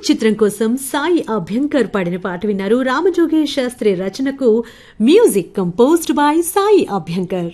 చిత్రం కోసం సాయి అభ్యంకర్ పాడిన పాట విన్నారు రామజోగేష్ శాస్త్రి రచనకు music composed by Sai Abhyankar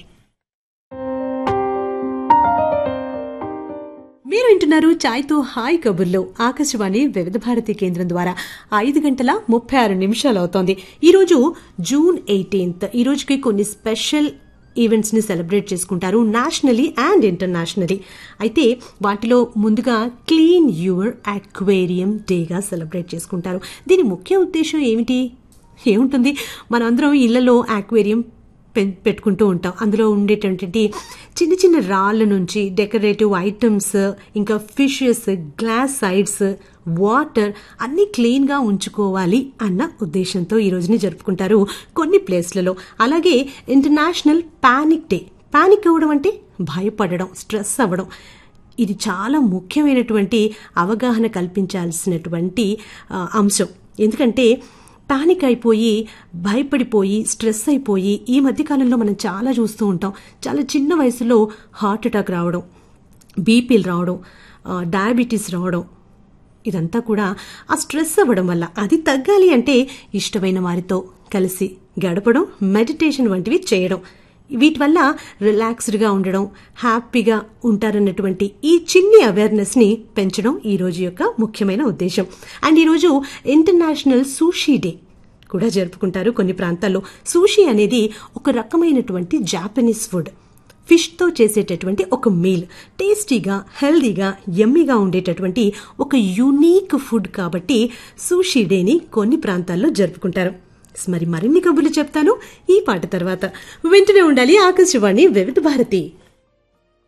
మీరు వింటున్నారు చాయ్తో హాయ్ కబుర్లో ఆకాశవాణి వివిధ భారతి కేంద్రం ద్వారా ఐదు గంటల ముప్పై ఆరు నిమిషాలు అవుతోంది ఈరోజు జూన్ ఎయిటీన్త్ ఈ రోజుకి కొన్ని స్పెషల్ ఈవెంట్స్ ని సెలబ్రేట్ చేసుకుంటారు నేషనలీ అండ్ ఇంటర్నేషనలీ అయితే వాటిలో ముందుగా క్లీన్ యువర్ అక్వేరియం డేగా సెలబ్రేట్ చేసుకుంటారు దీని ముఖ్య ఉద్దేశం ఏమిటి ఏముంటుంది మనందరం ఇళ్లలో అక్వేరియం పె- పెట్టుకుంటూ ఉంటాం అందులో ఉండేటటువంటి చిన్న చిన్న రాళ్ళ నుంచి డెకరేటివ్ ఐటమ్స్ ఇంకా ఫిషెస్ గ్లాస్ సైడ్స్ వాటర్ అన్ని క్లీన్గా ఉంచుకోవాలి అన్న ఉద్దేశంతో ఈ రోజుని జరుపుకుంటారు కొన్ని ప్లేస్లలో అలాగే ఇంటర్నేషనల్ పానిక్ డే పానిక్ అవ్వడం అంటే భయపడడం స్ట్రెస్ అవ్వడం ఇది చాలా ముఖ్యమైనటువంటి అవగాహన కల్పించాల్సినటువంటి ఆ, అంశం ఎందుకంటే పానిక్ అయిపోయి భయపడిపోయి స్ట్రెస్ అయిపోయి ఈ మధ్యకాలంలో మనం చాలా చూస్తూ ఉంటాం చాలా చిన్న వయసులో హార్ట్ అటాక్ రావడం బీపీలు రావడం ఆ, డయాబెటీస్ రావడం ఇదంతా కూడా ఆ స్ట్రెస్ అవ్వడం వల్ల అది తగ్గాలి అంటే ఇష్టమైన వారితో కలిసి గడపడం మెడిటేషన్ వంటివి చేయడం వీటి వల్ల రిలాక్స్డ్గా ఉండడం హ్యాపీగా ఉంటారన్నటువంటి ఈ చిన్ని అవేర్నెస్ని పెంచడం ఈ రోజు యొక్క ముఖ్యమైన ఉద్దేశం అండ్ ఈరోజు ఇంటర్నేషనల్ సూషీ డే కూడా జరుపుకుంటారు కొన్ని ప్రాంతాల్లో సూషీ అనేది ఒక రకమైనటువంటి జాపనీస్ ఫుడ్ ఫిష్తో చేసేటటువంటి ఒక మీల్ టేస్టీగా హెల్దీగా ఎమ్మీగా ఉండేటటువంటి ఒక యూనిక్ ఫుడ్ కాబట్టి సూషీ డేని కొన్ని ప్రాంతాల్లో జరుపుకుంటారు మరి మరిన్ని కబుర్లు చెప్తాను ఈ పాట తర్వాత వింటూనే ఉండాలి ఆకాశవాణి వివిధ భారతి